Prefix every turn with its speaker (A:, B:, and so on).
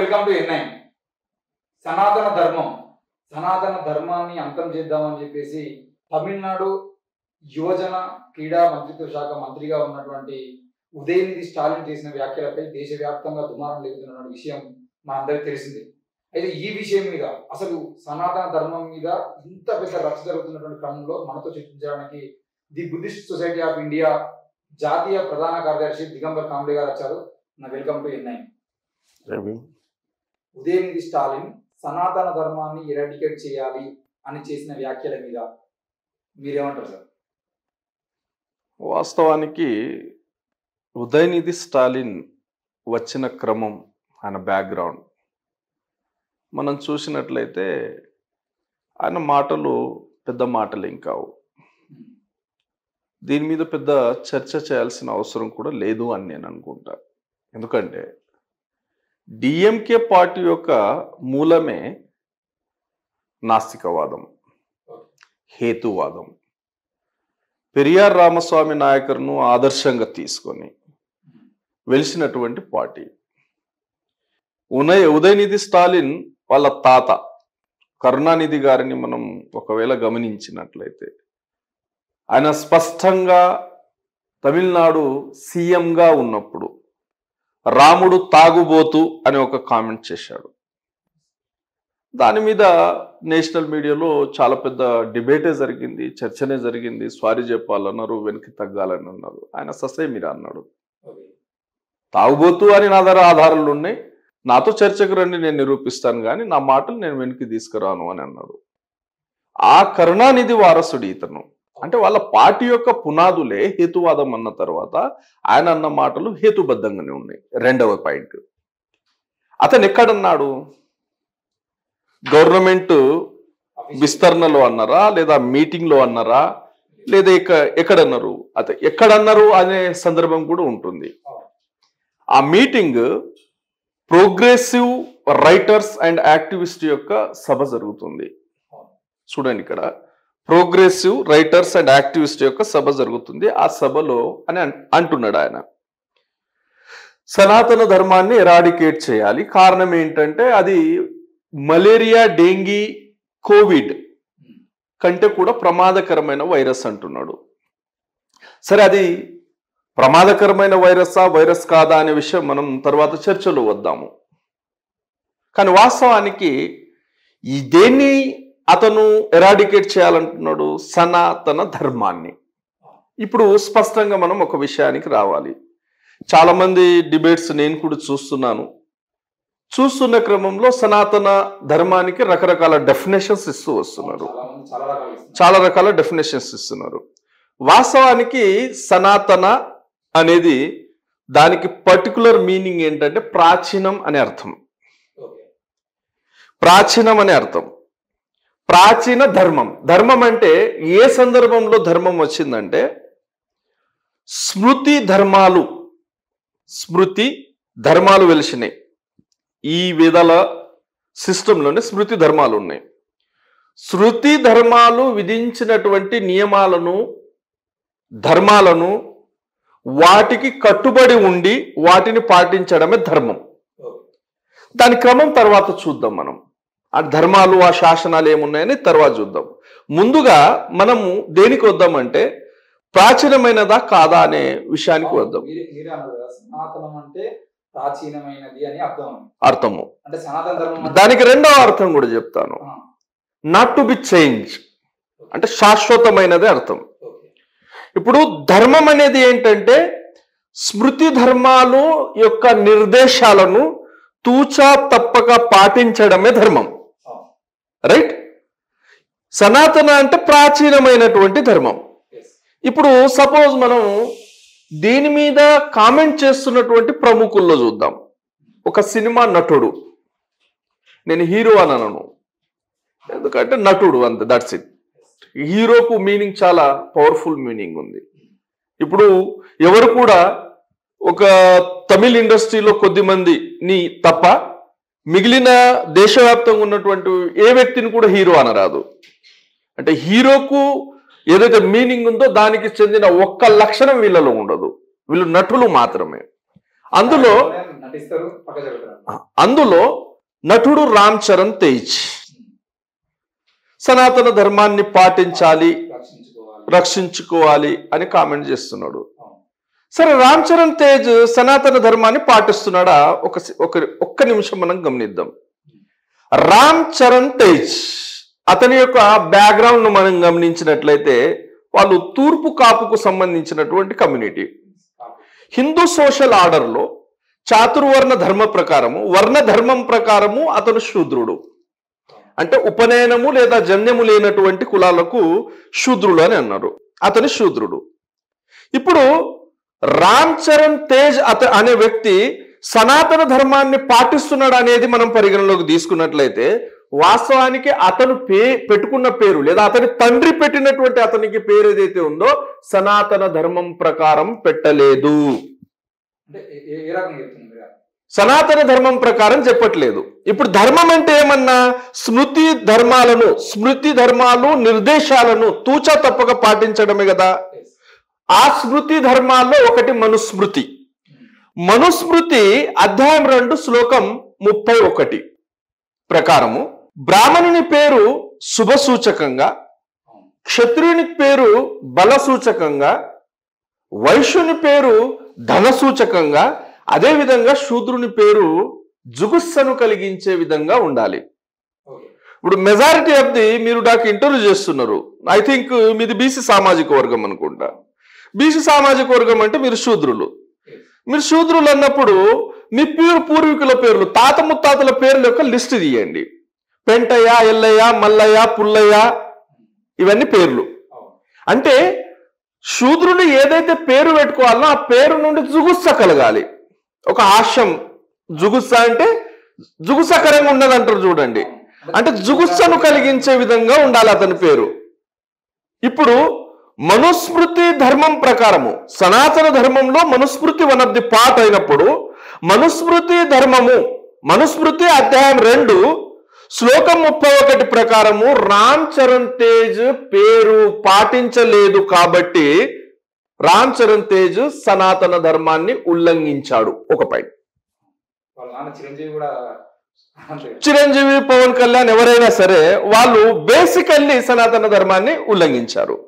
A: Welcome to NI సనాతన ధర్మం సనాతన ధర్మాన్ని అంతం చేద్దామని చెప్పేసి తమిళనాడు యువజన క్రీడా మంత్రిత్వ శాఖ మంత్రిగా ఉన్నటువంటి ఉదయనిధి స్టాలిన్ చేసిన వ్యాఖ్యలపై దేశవ్యాప్తంగా దుమారం లేపుతున్న విషయం మనందరికీ తెలిసిందే అయితే ఈ విషయం మీద అసలు సనాతన ధర్మం మీద ఇంత పెద్ద రచ్చ జరుగుతున్నటువంటి క్రమంలో మనతో చర్చించడానికి the Buddhist society of India జాతీయ ప్రధాన కార్యదర్శి దిగంబర్ కాంబ్లే గారు వచ్చారు నా welcome to NI Udhayanidhi Stalin Sanatana ధర్మాన్ని ఎరాడికేట్ చేయాలి అని చేసిన వ్యాఖ్యల మీద మీరేమంటారు సార్
B: వాస్తవానికి ఉదయనిధి స్టాలిన్ వచ్చిన క్రమం ఆయన బ్యాక్గ్రౌండ్ మనం చూసినట్లయితే ఆయన మాటలు పెద్ద మాటలు ఏం కావు దీని మీద పెద్ద చర్చ చేయాల్సిన అవసరం కూడా లేదు అని నేను అనుకుంటా ఎందుకంటే డిఎంకే పార్టీ యొక్క మూలమే నాస్తికవాదం హేతువాదం పెరియార్ రామస్వామి నాయకర్ను ఆదర్శంగా తీసుకొని వెలిసినటువంటి పార్టీ ఉదయ ఉదయనిధి స్టాలిన్ వాళ్ళ తాత కరుణానిధి గారిని మనం ఒకవేళ గమనించినట్లయితే ఆయన స్పష్టంగా తమిళనాడు సీఎంగా ఉన్నప్పుడు రాముడు తాగుబోతు అని ఒక కామెంట్ చేశాడు దాని మీద నేషనల్ మీడియాలో చాలా పెద్ద డిబేటే జరిగింది చర్చనే జరిగింది స్వారీ చెప్పాలన్నారు వెనక్కి తగ్గాలని అన్నారు ఆయన ససేమిరా అన్నాడు తాగుబోతు అని నా దగ్గర ఆధారాలు ఉన్నాయి నాతో చర్చకు రండి నేను నిరూపిస్తాను కానీ నా మాటలు నేను వెనక్కి తీసుకురాను అని అన్నాడు ఆ కరుణానిధి వారసుడు ఇతను అంటే వాళ్ళ పార్టీ యొక్క పునాదులే హేతువాదం అన్న తర్వాత ఆయన అన్న మాటలు హేతుబద్ధంగానే ఉన్నాయి రెండవ పాయింట్ అతను ఎక్కడన్నాడు గవర్నమెంట్ విస్తరణలో అన్నారా లేదా మీటింగ్ లో అన్నారా లేదా ఎక్క ఎక్కడన్నారు అత ఎక్కడన్నారు అనే సందర్భం కూడా ఉంటుంది ఆ meeting progressive writers and activist యొక్క సభ జరుగుతుంది చూడండి ఇక్కడ ప్రోగ్రెసివ్ రైటర్స్ అండ్ యాక్టివిస్ట్ యొక్క సభ జరుగుతుంది ఆ సభలో అని అన్- అంటున్నాడు ఆయన సనాతన ధర్మాన్ని ఎరాడికేట్ చేయాలి కారణం ఏంటంటే అది మలేరియా డెంగీ కోవిడ్ కంటే కూడా ప్రమాదకరమైన వైరస్ అంటున్నాడు సరే అది ప్రమాదకరమైన వైరసా వైరస్ కాదా అనే విషయం మనం తర్వాత చర్చలో వద్దాము కానీ వాస్తవానికి ఈ దేన్ని అతను ఎరాడికేట్ చేయాలంటున్నాడు సనాతన ధర్మాన్ని ఇప్పుడు స్పష్టంగా మనం ఒక విషయానికి రావాలి చాలా మంది డిబేట్స్ నేను కూడా చూస్తున్నాను చూస్తున్న క్రమంలో సనాతన ధర్మానికి రకరకాల డెఫినేషన్స్ ఇస్తూ వస్తున్నారు
A: చాలా మంది చాలా రకాలు ఇస్తున్నారు.
B: చాలా రకాల డెఫినేషన్స్ ఇస్తున్నారు వాస్తవానికి సనాతన అనేది దానికి పర్టికులర్ మీనింగ్ ఏంటంటే ప్రాచీనం అనే అర్థం
A: ఓకే.
B: ప్రాచీనం అనే అర్థం ప్రాచీన ధర్మం ధర్మం అంటే ఏ సందర్భంలో ధర్మం వచ్చిందంటే స్మృతి ధర్మాలు స్మృతి ధర్మాలు వెలిసినాయి ఈ వేదాల సిస్టంలోనే స్మృతి ధర్మాలు ఉన్నాయి శృతి ధర్మాలు విధించినటువంటి నియమాలను ధర్మాలను వాటికి కట్టుబడి ఉండి వాటిని పాటించడమే ధర్మం
A: ఓకే.
B: దాని క్రమం తర్వాత చూద్దాం మనం ఆ ధర్మాలు ఆ శాసనాలు ఏమున్నాయని తర్వాత చూద్దాం ముందుగా మనము దేనికి వద్దామంటే ప్రాచీనమైనదా కాదా అనే విషయానికి వద్దాం
A: మీరే మీరే అన్నారు కదా సనాతనం అంటే ప్రాచీనమైనది అని అర్థం
B: అర్థము
A: అంటే సనాతన ధర్మం అంటే
B: దానికి రెండవ అర్థం కూడా చెప్తాను
A: ఆ,
B: నాట్ టు బి చేంజ్ అంటే శాశ్వతమైనదే అర్థం
A: ఓకే.
B: ఇప్పుడు ధర్మం అనేది ఏంటంటే స్మృతి ధర్మాలు యొక్క నిర్దేశాలను తూచా తప్పక పాటించడమే ధర్మం
A: ఆ,
B: రైట్ సనాతన అంటే ప్రాచీనమైనటువంటి ధర్మం
A: yes.
B: ఇప్పుడు సపోజ్ మనం దీని మీద కామెంట్ చేస్తున్నటువంటి ప్రముఖుల్లో చూద్దాం ఒక సినిమా నటుడు నేను హీరో అని అనను ఎందుకంటే నటుడు అంతే దట్స్ ఇట్ హీరోకు మీనింగ్ చాలా పవర్ఫుల్ మీనింగ్ ఉంది ఇప్పుడు ఎవరు కూడా ఒక తమిళ్ ఇండస్ట్రీలో కొద్ది మందిని తప్ప మిగిలిన దేశవ్యాప్తంగా ఉన్నటువంటి ఏ వ్యక్తిని కూడా హీరో అనరాదు అంటే హీరోకు ఏదైతే మీనింగ్ ఉందో దానికి చెందిన ఒక్క లక్షణం వీళ్ళలో ఉండదు వీళ్ళు నటులు మాత్రమే అందులో
A: నటిస్తారు పక్క జరుగుతారు
B: అందులో నటుడు రామ్ చరణ్ తేజ్ సనాతన ధర్మాన్ని పాటించాలి
A: రక్షించుకోవాలి
B: రక్షించుకోవాలి అని కామెంట్ చేస్తున్నాడు
A: అవును.
B: సరే రామ్ చరణ్ తేజ్ సనాతన ధర్మాన్ని పాటిస్తున్నాడా ఒక ఒక ఒక్క నిమిషం మనం గమనిద్దాం రామ్ చరణ్ తేజ్ అతని యొక్క బ్యాక్గ్రౌండ్ ను మనం గమనించినట్లయితే వాళ్ళు తూర్పు కాపుకు సంబంధించినటువంటి కమ్యూనిటీ హిందూ సోషల్ ఆర్డర్లో చాతుర్వర్ణ ధర్మ ప్రకారము వర్ణ ధర్మం ప్రకారము అతను శూద్రుడు అంటే ఉపనయనము లేదా జన్యము లేనటువంటి కులాలకు శూద్రుడు అని అన్నారు అతని శూద్రుడు ఇప్పుడు రామ్ చరణ్ తేజ్ అత అనే వ్యక్తి సనాతన ధర్మాన్ని పాటిస్తున్నాడు అనేది మనం పరిగణలోకి తీసుకున్నట్లయితే వాస్తవానికి అతను పే పెట్టుకున్న పేరు లేదా అతని తండ్రి పెట్టినటువంటి అతనికి పేరు ఏదైతే ఉందో సనాతన ధర్మం ప్రకారం పెట్టలేదు
A: అంటే ఏ- ఏ- ఏ రకంగా చెప్తుంది మీరు
B: సనాతన ధర్మం ప్రకారం చెప్పట్లేదు ఇప్పుడు ధర్మం అంటే ఏమన్నా స్మృతి ధర్మాలను స్మృతి ధర్మాలు నిర్దేశాలను తూచా తప్పక పాటించడమే కదా
A: Yes.
B: ఆ స్మృతి ధర్మాల్లో ఒకటి మనుస్మృతి మనుస్మృతి అధ్యాయం రెండు శ్లోకం ముప్పై ఒకటి ప్రకారము బ్రాహ్మణుని పేరు శుభ సూచకంగా
A: అవును.
B: క్షత్రియుని పేరు బల సూచకంగా వైశ్యుని పేరు ధన సూచకంగా అదేవిధంగా శూద్రుని పేరు జుగుస్సను కలిగించే విధంగా ఉండాలి
A: ఓకే
B: ఇప్పుడు మెజారిటీ ఆఫ్ ది మీరు నాకు ఇంటర్వ్యూ చేస్తున్నారు ఐ థింక్ మీది బీసీ సామాజిక వర్గం అనుకుంటా బీసీ సామాజిక వర్గం అంటే మీరు శూద్రులు
A: Yes.
B: మీరు శూద్రులు అన్నప్పుడు మీ పేరు పూర్వీకుల పేర్లు తాత ముత్తాతల పేర్ల యొక్క లిస్ట్ తీయండి పెంటయ్య ఎల్లయ్య మల్లయ్య పుల్లయ్య ఇవన్నీ పేర్లు
A: అవును
B: అంటే శూద్రుడు ఏదైతే పేరు పెట్టుకోవాలో ఆ పేరు నుండి జుగుస్స కలగాలి ఒక హాస్యం జుగుస్స అంటే జుగుసకరంగా ఉన్నదంటారు చూడండి అంటే జుగుస్సను కలిగించే విధంగా ఉండాలి అతని పేరు ఇప్పుడు మనుస్మృతి ధర్మం ప్రకారము సనాతన ధర్మంలో Manusmriti one of the part అయినప్పుడు మనుస్మృతి ధర్మము మనుస్మృతి అధ్యాయం రెండు శ్లోకం ముప్పై ఒకటి ప్రకారము రామ్ చరణ్ తేజ్ పేరు పాటించలేదు కాబట్టి రామ్ చరణ్ తేజ్ సనాతన ధర్మాన్ని ఉల్లంఘించాడు ఒక పాయింట్
A: వాళ్ళ నాన్న చిరంజీవి కూడా అంతే
B: చిరంజీవి పవన్ కళ్యాణ్ ఎవరైనా సరే వాళ్ళు బేసికల్లీ సనాతన ధర్మాన్ని ఉల్లంఘించారు